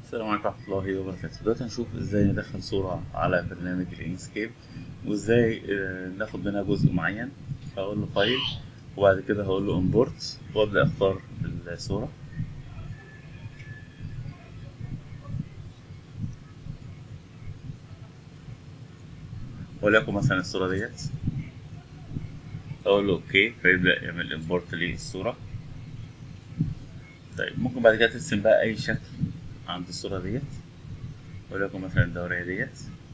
السلام عليكم ورحمة الله وبركاته دلوقتي هنشوف ازاي ندخل صورة على برنامج الانكسكيب وازاي آه، ناخد منها جزء معين هقول له فايل وبعد كده هقول له امبورت وابدأ اختار الصورة وليكن مثلا الصورة ديت اقول له اوكي فيبدأ يعمل امبورت للصورة طيب ممكن بعد كده ترسم بقى اي شكل عند الصورة ديت وليكن مثلا الدورية ديت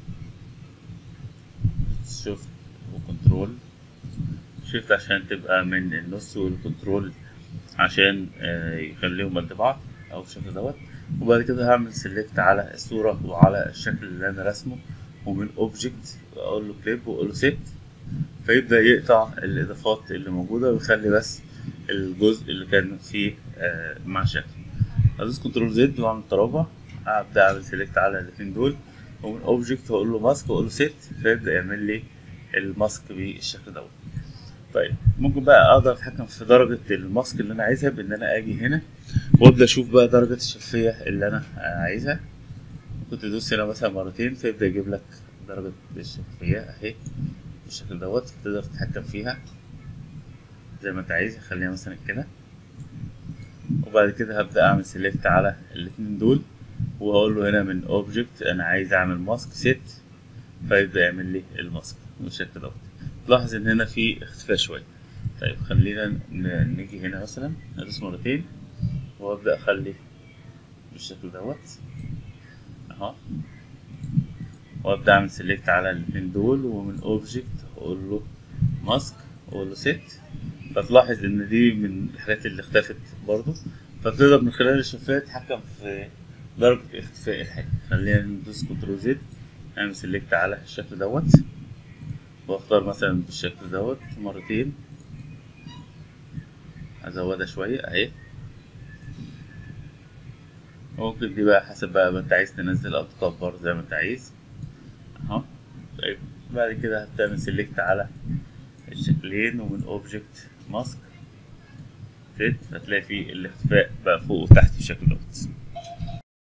شيفت وكنترول شيفت عشان تبقى من النص والكنترول عشان آه، يخليهم قد بعض او بالشكل دوت وبعد كده هعمل سيلكت على الصورة وعلى الشكل اللي انا رسمه ومن اوبجكت اقول له كليب واقول له سيت فيبدأ يقطع الاضافات اللي موجودة ويخلي بس الجزء اللي كان فيه آه، مع شكل ادوس كنترول زد واعمل ترابع ابدا اعمل سيلكت على الاثنين دول ومن اوبجكت واقول له ماسك واقول له سيت فيبدا يعمل لي الماسك بالشكل دوت طيب ممكن بقى اقدر اتحكم في درجه الماسك اللي انا عايزها بان انا اجي هنا وابدا اشوف بقى درجه الشفافيه اللي انا عايزها ممكن تدوس هنا مثلا مرتين فيبدا يجيب لك درجه الشفافيه اهي بالشكل دوت تقدر تتحكم فيها زي ما انت عايز خليها مثلا كده وبعد كده هبدأ أعمل سيلكت على الاتنين دول وهقول له هنا من اوبجكت أنا عايز أعمل ماسك سيت فيبدأ يعمل لي الماسك بالشكل دوت تلاحظ إن هنا في اختفاء شوية طيب خلينا ن- نيجي هنا مثلا ندوس مرتين وأبدأ أخلي بالشكل دوت أهو وأبدأ أعمل سيلكت على الاتنين دول ومن اوبجكت أقول له ماسك أقول له سيت فتلاحظ ان دي من الحاجات اللي اختفت برضو فتقدر من خلال الشفافية تتحكم في درجة اختفاء الحاجة خلينا ندوس كنترول زد نعمل سيلكت على الشكل دوت واختار مثلا بالشكل دوت مرتين ازودها شوية اهي ممكن دي بقى حسب بقى ما انت عايز تنزل او تكبر زي ما انت عايز اهو طيب بعد كده هتعمل سيلكت على الشكلين ومن اوبجكت ماسك فيت هتلاقي فيه الاختفاء بقى فوق وتحت بالشكل دوت